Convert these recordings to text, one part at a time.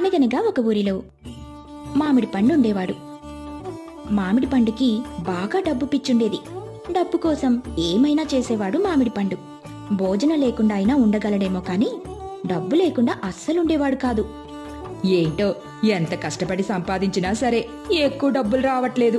అనగనగా ఒక ఊరిలో మామిడి పండు ఉండేవాడు మామిడి పండుకి బాగా డబ్బు పిచ్చుండేది డబ్బు కోసం ఏమైనా చేసేవాడు మామిడి పండు భోజనం లేకుండా అయినా ఉండగలడేమో కాని డబ్బు లేకుండా అస్సలుండేవాడు కాదు ఏంటో ఎంత కష్టపడి సంపాదించినా సరే ఎక్కువ డబ్బులు రావట్లేదు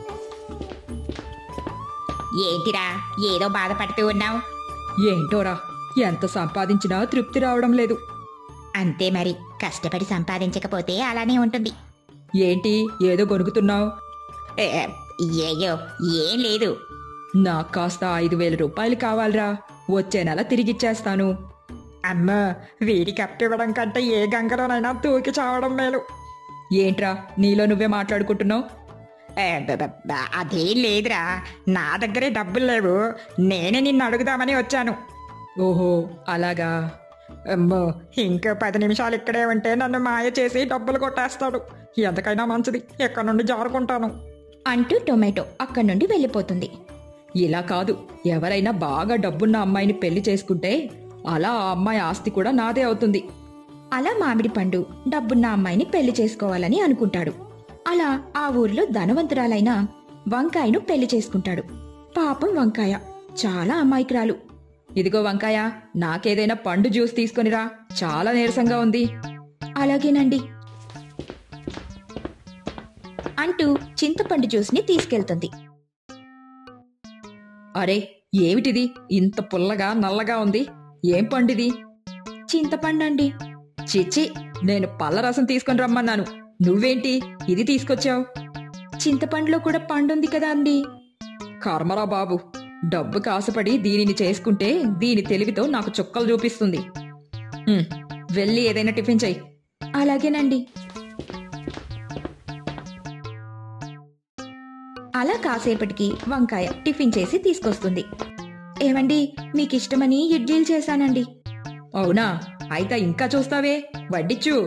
ఏంటిరా ఏదో బాధపడుతూ ఉన్నావు ఏంటోరా ఎంత సంపాదించినా తృప్తి రావడం లేదు అంతే మరి కష్టపడి సంపాదించకపోతే అలానే ఉంటుంది ఏంటి ఏదో గొనుగుతున్నావు ఏ, ఏయో ఏం లేదు నాకు కాస్త ఐదు వేల రూపాయలు కావాలరా వచ్చే నెల తిరిగిచ్చేస్తాను అమ్మో వీడికి అప్పివ్వడం కంటే ఏ గంగలోనైనా తూకి చావడం మేలు ఏంట్రా నీలో నువ్వే మాట్లాడుకుంటున్నావు ఏ, బ- బ- బ- అదేం లేదురా నా దగ్గరే డబ్బులు లేవు నేనే నిన్ను అడుగుదామని వచ్చాను ఓహో అలాగా అమ్మో ఇంకో పది నిమిషాలు ఇక్కడే ఉంటే నన్ను మాయ చేసి డబ్బులు కొట్టేస్తాడు ఎంతకైనా మంచిది ఎక్కడ నుండి జారుకుంటాను అంటూ టొమాటో అక్కడి నుండి వెళ్ళిపోతుంది ఇలా కాదు ఎవరైనా బాగా డబ్బున్న అమ్మాయిని పెళ్లి చేసుకుంటే అలా ఆ అమ్మాయి ఆస్తి కూడా నాదే అవుతుంది అలా మామిడి పండు డబ్బున్న అమ్మాయిని పెళ్లి చేసుకోవాలని అనుకుంటాడు అలా ఆ ఊరిలో ధనవంతురాలైన వంకాయను పెళ్లి చేసుకుంటాడు పాపం వంకాయ చాలా అమాయకురాలు ఇదిగో వంకాయ నాకేదైనా పండు జ్యూస్ తీసుకొనిరా చాలా నీరసంగా ఉంది అలాగేనండి అంటూ చింతపండు జ్యూస్ని తీసుకెళ్తుంది అరే ఏమిటిది ఇంత పుల్లగా నల్లగా ఉంది ఏం పండిది చింతపండు అండి చిచ్చి నేను పళ్ళ రసం తీసుకొని రమ్మన్నాను నువ్వేంటి ఇది తీసుకొచ్చావు చింతపండులో కూడా పండుంది కదా అండి కర్మరా బాబు డబ్బు కాసపడి దీనిని చేసుకుంటే దీని తెలివితో నాకు చుక్కలు చూపిస్తుంది హ్మ్, వెళ్ళి ఏదైనా టిఫిన్ చెయ్యి అలాగేనండి అలా కాసేపటికి వంకాయ టిఫిన్ చేసి తీసుకొస్తుంది ఏమండి మీకు ఇష్టమని ఇడ్లీలు చేశానండి అవునా అయితే ఇంకా చూస్తావే వడ్డిచ్చు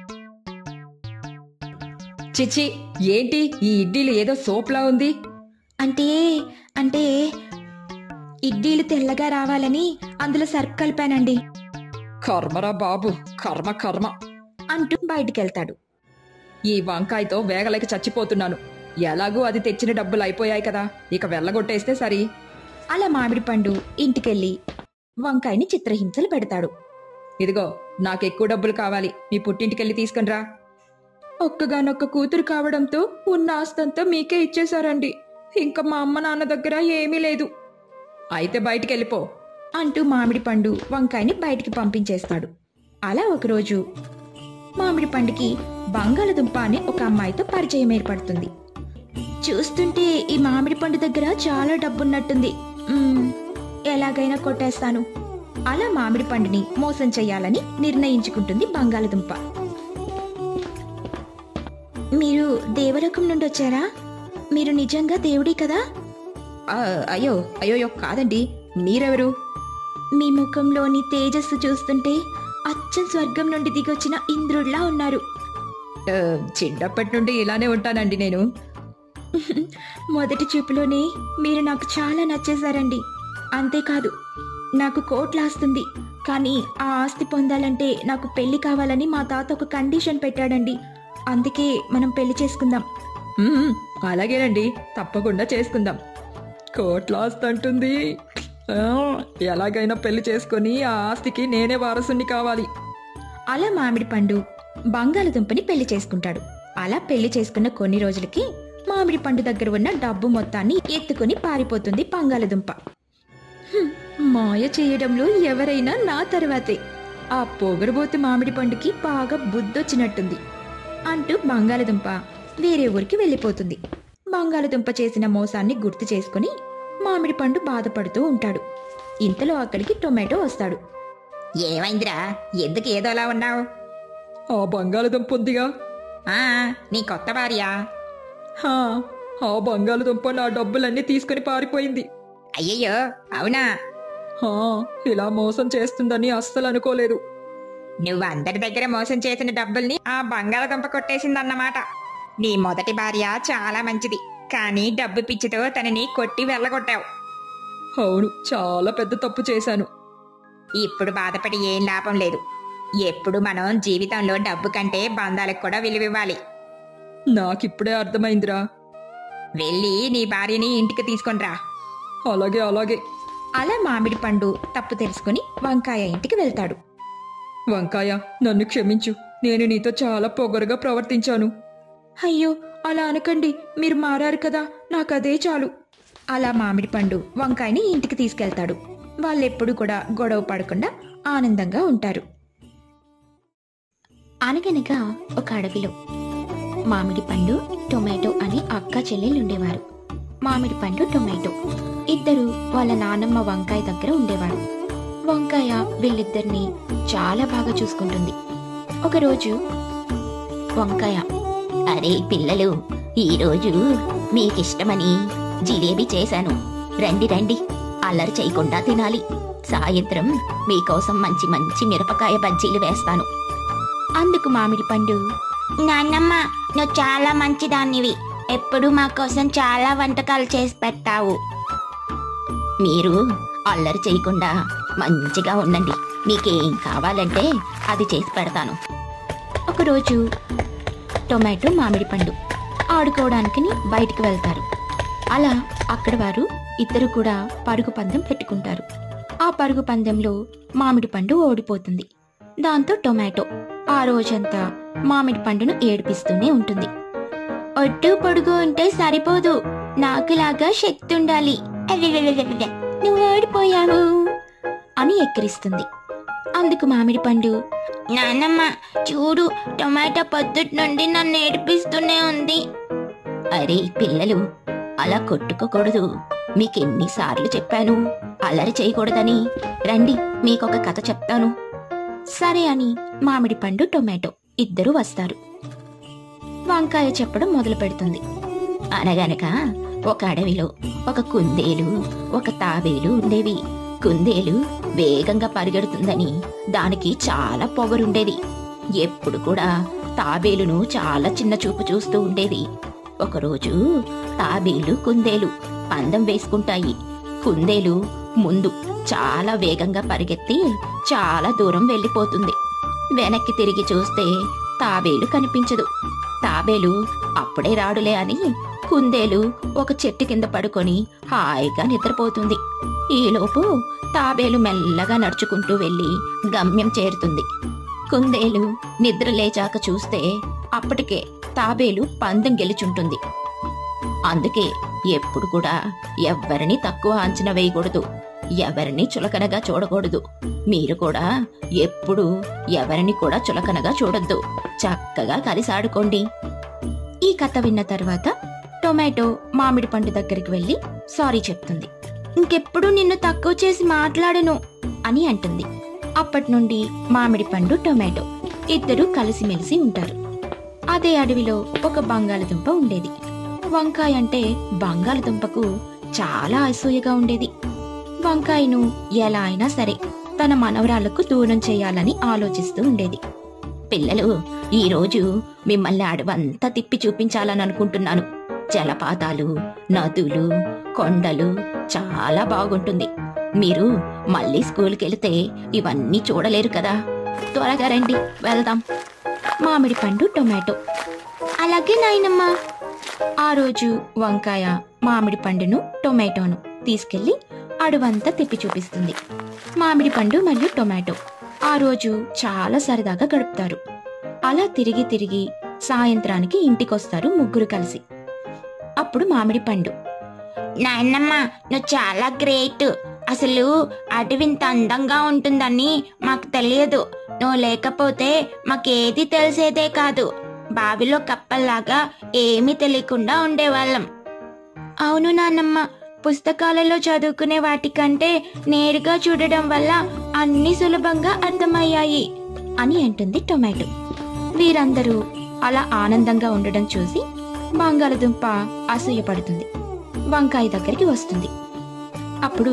చిచ్చి ఏంటి ఈ ఇడ్లీలు ఏదో సోప్లా ఉంది అంటే అంటే ఇడ్లీలు తెల్లగా రావాలని అందులో సర్ఫ్ కలిపానండి కర్మరా బాబు కర్మ కర్మ అంటూ బయటికెళ్తాడు ఈ వంకాయతో వేగలేక చచ్చిపోతున్నాను ఎలాగూ అది తెచ్చిన డబ్బులు అయిపోయాయి కదా ఇక వెళ్ళగొట్టేస్తే సరి అలా మామిడి పండు ఇంటికెళ్ళి వంకాయని చిత్రహింసలు పెడతాడు ఇదిగో నాకెక్కువ డబ్బులు కావాలి మీ పుట్టింటికెళ్ళి తీసుకునిరా ఒక్కగానొక్క కూతురు కావడంతో ఉన్న ఆస్తంతా మీకే ఇచ్చేశారండి ఇంకా మా అమ్మ నాన్న దగ్గర ఏమీ లేదు అయితే బయటికెళ్ళిపో అంటూ మామిడి పండు వంకాయని బయటికి పంపించేస్తాడు అలా ఒకరోజు మామిడి పండుకి బంగాళదుంప అనే ఒక అమ్మాయితో పరిచయం ఏర్పడుతుంది చూస్తుంటే ఈ మామిడి పండు దగ్గర చాలా డబ్బున్నట్టుంది మ్మ్, ఎలాగైనా కొట్టేస్తాను అలా మామిడి పండుని మోసం చెయ్యాలని నిర్ణయించుకుంటుంది బంగాళదుంప మీరు దేవలోకం నుండి వచ్చారా మీరు నిజంగా దేవుడే కదా ఆ, అయ్యో అయ్యోయో కాదండి మీరెవరు మీ ముఖంలోని తేజస్సు చూస్తుంటే అచ్చం స్వర్గం నుండి దిగొచ్చిన ఇంద్రుడిలా ఉన్నారు ఆ, చిన్నప్పటి నుండి ఇలానే ఉంటానండి నేను మొదటి చూపులోనే మీరు నాకు చాలా నచ్చేశారండి అంతేకాదు నాకు కోట్ల ఆస్తుంది కానీ ఆ ఆస్తి పొందాలంటే నాకు పెళ్లి కావాలని మా తాత ఒక కండిషన్ పెట్టాడండి అందుకే మనం పెళ్లి చేసుకుందాం మ్మ్, అలాగేనండి తప్పకుండా చేసుకుందాం కోట్ల ఆస్తి అంటుంది ఆ, ఎలాగైనా పెళ్లి చేసుకొని ఆ ఆస్తికి నేనే వారసుని కావాలి అలా మామిడి పండు బంగాళదుంపని పెళ్లి చేసుకుంటాడు అలా పెళ్లి చేసుకున్న కొన్ని రోజులకి మామిడి పండు దగ్గర ఉన్న డబ్బు మొత్తాన్ని ఎత్తుకుని పారిపోతుంది బంగాళదుంప హ్మ్, మాయ చేయడంలో ఎవరైనా నా తర్వాతే ఆ పొగరబోతు మామిడి పండుకి బాగా బుద్ధొచ్చినట్టుంది అంటూ బంగాళదుంప వేరే ఊరికి వెళ్ళిపోతుంది బంగాళదుంప చేసిన మోసాన్ని గుర్తు చేసుకుని మామిడి పండు బాధపడుతూ ఉంటాడు ఇంతలో అక్కడికి టొమాటో వస్తాడు ఏమైందిరా ఎందుకు ఏదోలా ఉన్నావు ఆ బంగాళదుంప ఉందిగా ఆ నీ కొత్త భార్య హా, ఆ బంగాళదుంప నా డబ్బులన్నీ తీసుకుని పారిపోయింది అయ్యయ్యో అవునా హా, ఇలా మోసం చేస్తుందని అస్సలు అనుకోలేదు నువ్వు అందరి దగ్గర మోసం చేసిన డబ్బుల్ని ఆ బంగాళదుంప కొట్టేసిందన్నమాట నీ మొదటి భార్య చాలా మంచిది కానీ డబ్బు పిచ్చితో తనని కొట్టి వెళ్ళగొట్టావు అవును చాలా పెద్ద తప్పు చేశాను ఇప్పుడు బాధపడి ఏం లాభం లేదు ఎప్పుడు మనం జీవితంలో డబ్బు కంటే బంధాలకు కూడా విలువివ్వాలి నాకిప్పుడే అర్థమైందిరా వెళ్ళి నీ భార్యని ఇంటికి తీసుకొనిరా అలాగే అలాగే అలా మామిడి పండు తప్పు తెలుసుకుని వంకాయ ఇంటికి వెళ్తాడు వంకాయ నన్ను క్షమించు నేను నీతో చాలా పొగరుగా ప్రవర్తించాను అయ్యో అలా అనకండి మీరు మారారు కదా నాకదే చాలు అలా మామిడి పండు వంకాయని ఇంటికి తీసుకెళ్తాడు వాళ్ళెప్పుడు కూడా గొడవ పడకుండా ఆనందంగా ఉంటారు అనగనగా ఒక అడవిలో మామిడి పండు టొమాటో అని అక్క చెల్లెలు ఉండేవారు మామిడి పండు టొమాటో ఇద్దరు వాళ్ళ నానమ్మ వంకాయ దగ్గర ఉండేవారు వంకాయ వీళ్ళిద్దరిని చాలా బాగా చూసుకుంటుంది ఒకరోజు వంకాయ అరే పిల్లలు ఈరోజు మీకిష్టమని జిలేబీ చేశాను రండి రండి అల్లరి చేయకుండా తినాలి సాయంత్రం మీకోసం మంచి మంచి మిరపకాయ బజ్జీలు వేస్తాను అందుకు మామిడి పండు నాన్నమ్మ నువ్వు చాలా మంచిదాన్నివి ఎప్పుడు మా కోసం చాలా వంటకాలు చేసి పెట్టావు మీరు అల్లరి చేయకుండా మంచిగా ఉండండి మీకేం కావాలంటే అది చేసి పెడతాను ఒకరోజు టొమాటో మామిడి పండు ఆడుకోవడానికి బయటికి వెళ్తారు అలా అక్కడ వారు ఇద్దరు కూడా పరుగు పందెం పెట్టుకుంటారు ఆ పరుగు పందెంలో మామిడి పండు ఓడిపోతుంది దాంతో టొమాటో ఆ రోజంతా మామిడి పండును ఏడిపిస్తూనే ఉంటుంది ఒట్టు పొడుగు ఉంటే సరిపోదు నాకులాగా శక్తి ఉండాలి అరెరెరెరెరె, నువ్వు ఓడిపోయావు అని ఎక్కిరిస్తుంది అందుకు మామిడి పండు నాన్నమ్మ చూడు టొమాటో పొద్దుటి నుండి నన్ను ఏడిపిస్తూనే ఉంది అరే పిల్లలు అలా కొట్టుకోకూడదు మీకెన్నిసార్లు చెప్పాను అల్లరి చేయకూడదని రండి మీకొక కథ చెప్తాను సరే అని మామిడి పండు టొమాటో ఇద్దరు వస్తారు వంకాయ చెప్పడం మొదలు పెడుతుంది అనగనక ఒక అడవిలో ఒక కుందేలు ఒక తాబేలు ఉండేవి కుందేలు వేగంగా పరిగెడుతుందని దానికి చాలా పొగరుండేది ఎప్పుడు కూడా తాబేలును చాలా చిన్న చూపు చూస్తూ ఉండేది ఒకరోజు తాబేలు కుందేలు పందెం వేసుకుంటాయి కుందేలు ముందు చాలా వేగంగా పరిగెత్తి చాలా దూరం వెళ్ళిపోతుంది వెనక్కి తిరిగి చూస్తే తాబేలు కనిపించదు తాబేలు అప్పుడే రాడులే అని కుందేలు ఒక చెట్టు కింద పడుకొని హాయిగా నిద్రపోతుంది ఈలోపు తాబేలు మెల్లగా నడుచుకుంటూ వెళ్ళి గమ్యం చేరుతుంది కుందేలు నిద్ర లేచాక చూస్తే అప్పటికే తాబేలు పందెం గెలుచుంటుంది అందుకే ఎప్పుడు కూడా ఎవ్వరిని తక్కువ అంచనా వేయకూడదు ఎవరిని చులకనగా చూడకూడదు మీరు కూడా ఎప్పుడు ఎవరిని కూడా చులకనగా చూడొద్దు చక్కగా కలిసి ఆడుకోండి ఈ కథ విన్న తర్వాత టొమాటో మామిడి పండు దగ్గరికి వెళ్ళి సారీ చెప్తుంది ఇంకెప్పుడు నిన్ను తక్కువ చేసి మాట్లాడను అని అంటుంది అప్పటి నుండి మామిడి పండు టొమాటో ఇద్దరు కలిసిమెలిసి ఉంటారు అదే అడవిలో ఒక బంగాళదుంప ఉండేది వంకాయ అంటే బంగాళదుంపకు చాలా అసూయగా ఉండేది వంకాయను ఎలా అయినా సరే తన మనవరాళ్లకు దూరం చేయాలని ఆలోచిస్తూ ఉండేది పిల్లలు ఈరోజు మిమ్మల్ని అడవంతా తిప్పి చూపించాలని అనుకుంటున్నాను జలపాతాలు నదులు కొండలు చాలా బాగుంటుంది మీరు మళ్ళీ స్కూల్కి వెళితే ఇవన్నీ చూడలేరు కదా త్వరగా రండి వెళ్దాం మామిడి పండు టొమాటో అలాగే నాయనమ్మా ఆ రోజు వంకాయ మామిడి పండును టొమాటోను తీసుకెళ్లి అడవంతా తిప్పి చూపిస్తుంది మామిడి పండు మరియు టొమాటో ఆ రోజు చాలా సరదాగా గడుపుతారు అలా తిరిగి తిరిగి సాయంత్రానికి ఇంటికొస్తారు ముగ్గురు కలిసి అప్పుడు మామిడి పండు నాయనమ్మ నువ్వు చాలా గ్రేట్ అసలు అడవింత అందంగా ఉంటుందని మాకు తెలియదు నువ్వు లేకపోతే మాకేది తెలిసేదే కాదు బావిలో కప్పల్లాగా ఏమీ తెలియకుండా ఉండేవాళ్ళం అవును నాన్నమ్మ పుస్తకాలలో చదువుకునే వాటికంటే నేరుగా చూడడం వల్ల అన్ని సులభంగా అర్థమయ్యాయి అని అంటుంది టొమాటో వీరందరూ అలా ఆనందంగా ఉండడం చూసి బంగాళదుంప అసూయపడుతుంది వంకాయ దగ్గరికి వస్తుంది అప్పుడు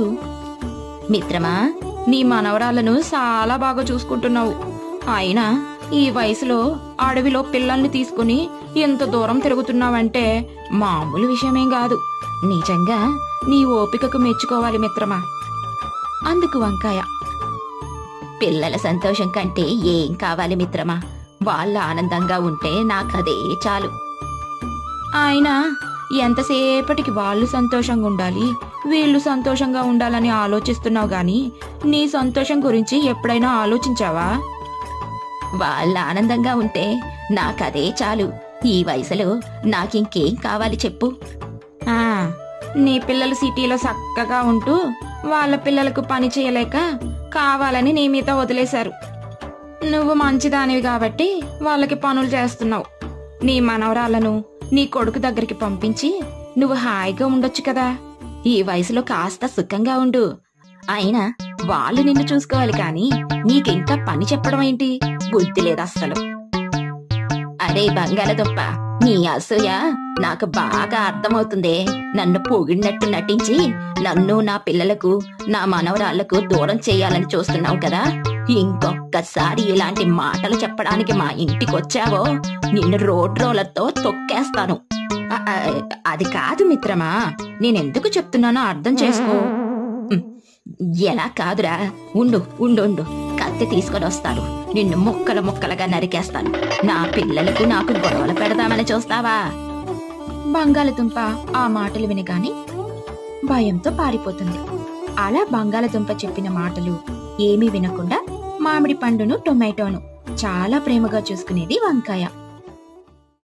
మిత్రమా నీ మనవరాలను చాలా బాగా చూసుకుంటున్నావు అయినా ఈ వయసులో అడవిలో పిల్లల్ని తీసుకుని ఎంత దూరం తిరుగుతున్నావంటే మామూలు విషయమేం కాదు నిజంగా నీ ఓపికకు మెచ్చుకోవాలి మిత్రమా అందుకు వంకాయ పిల్లల సంతోషం కంటే ఏం కావాలి మిత్రమా వాళ్ళ ఆనందంగా ఉంటే నాకదే చాలు అయినా ఎంతసేపటికి వాళ్ళు సంతోషంగా ఉండాలి వీళ్ళు సంతోషంగా ఉండాలని ఆలోచిస్తున్నావు గాని నీ సంతోషం గురించి ఎప్పుడైనా ఆలోచించావా వాళ్ళ ఆనందంగా ఉంటే నాకదే చాలు ఈ వయసులో నాకింకేం కావాలి చెప్పు ఆ, నీ పిల్లలు సిటీలో చక్కగా ఉంటూ వాళ్ళ పిల్లలకు పని చేయలేక కావాలని నీ మీద వదిలేశారు నువ్వు మంచిదానివి కాబట్టి వాళ్ళకి పనులు చేస్తున్నావు నీ మనవరాలను నీ కొడుకు దగ్గరికి పంపించి నువ్వు హాయిగా ఉండొచ్చు కదా ఈ వయసులో కాస్త సుఖంగా ఉండు అయినా వాళ్ళు నిన్ను చూసుకోవాలి కాని నీకింకా పని చెప్పడం ఏంటి బుద్ధి లేదు అస్సలు అరే బంగాళదుంప నీ అసూయ నాకు బాగా అర్థమవుతుందే నన్ను పొగిడినట్టు నటించి నన్ను నా పిల్లలకు నా మనవరాళ్లకు దూరం చేయాలని చూస్తున్నావు కదా ఇంకొక్కసారి ఇలాంటి మాటలు చెప్పడానికి మా ఇంటికి వచ్చావో నిన్ను రోడ్ రోలర్తో తొక్కేస్తాను అ- అ- అది కాదు మిత్రమా నేనెందుకు చెప్తున్నానో అర్థం చేసుకో ఉమ్, ఎలా కాదురా ఉండు ఉండు ఉండు కత్తి తీసుకొని వస్తాను నిన్ను ముక్కలు ముక్కలుగా నరికేస్తాను నా పిల్లలకు నాకు గొడవలు పెడదామని చూస్తావా బంగాళదుంప ఆ మాటలు వినగానే భయంతో పారిపోతుంది అలా బంగాళదుంప చెప్పిన మాటలు ఏమీ వినకుండా మామిడి పండును టొమాటోను చాలా ప్రేమగా చూసుకునేది వంకాయ